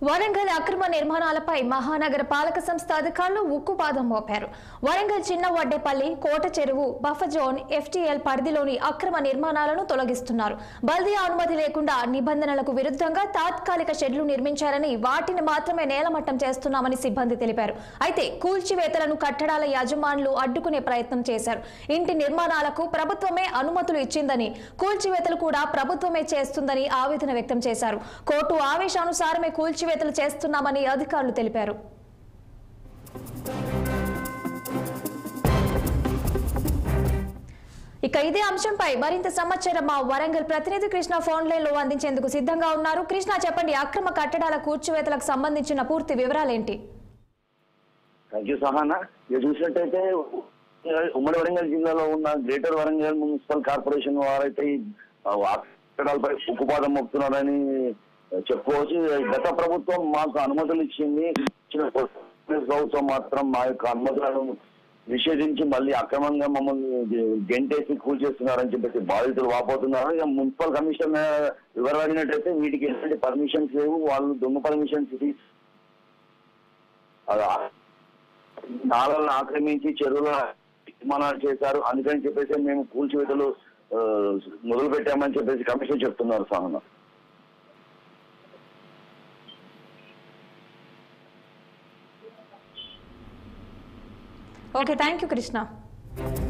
వరంగల్ అక్రమ నిర్మాణాలపై మహానగర పాలక సంస్థ అధికారులు ఉక్కుపాదం మోపారు వరంగల్ చిన్న వడ్డేపల్లి కోట చెరువు బఫర్ జోన్ ఎఫ్టీఎల్ పరిధిలోని అక్రమ నిర్మాణాలను తొలగిస్తున్నారు బల్దియా అనుమతి లేకుండా నిబంధనలకు విరుద్ధంగా తాత్కాలిక షెడ్లు నిర్మించారని వాటిని మాత్రమే నేలమట్టం చేస్తున్నామని సిబ్బంది తెలిపారు అయితే కూల్చివేతలను కట్టడాల యాజమానులు అడ్డుకునే ప్రయత్నం చేశారు ఇంటి నిర్మాణాలకు ప్రభుత్వమే అనుమతులు ఇచ్చిందని కూల్చివేతలు కూడా ప్రభుత్వమే చేస్తుందని ఆవేదన వ్యక్తం చేశారు కోర్టు ఆవేశానుసారమే కూల్చివేతలు చేస్తున్నామని అధికారులు తెలిపారు ఇక ఇదే అంశంపై మరింత సమాచారం మా వరంగల్ ప్రతినిధి కృష్ణ ఫోన్ లైన్ లో అందించేందుకు సిద్ధంగా ఉన్నారు కృష్ణ చెప్పండి అక్రమ కట్టడాల కూర్చివేతలకు సంబంధించిన పూర్తి వివరాలేంటి థ్యాంక్ యూ సహానా ఇక చూసినట్టయితే ఉమ్మడి వరంగల్ జిల్లాలో ఉన్న గ్రేటర్ వరంగల్ మున్సిపల్ కార్పొరేషన్ వారైతే ఈ కట్టడాలపై ఉక్కుపాదం మోపుతున్నారని చెప్పుకోవచ్చు గత ప్రభుత్వం మాకు అనుమతులు ఇచ్చింది ఇచ్చిన ప్రభుత్వం మాత్రం మా యొక్క అనుమతులను నిషేధించి మళ్ళీ అక్రమంగా మమ్మల్ని గెంటేసి కూల్చేస్తున్నారని చెప్పేసి బాధితులు వాపోతున్నారు ఇక మున్సిపల్ కమిషనర్ వివరాలు అడిగినట్టయితే వీటికి ఎలాంటి పర్మిషన్స్ లేవు వాళ్ళు దొంగ పర్మిషన్స్ నాళాలను ఆక్రమించి చెరువుల నిర్మాణాలు చేశారు అందుకని చెప్పేసి మేము కూల్చివేతలు ఆ, మొదలు పెట్టామని చెప్పేసి కమిషన్ చెప్తున్నారు Sahana okay thank you Krishna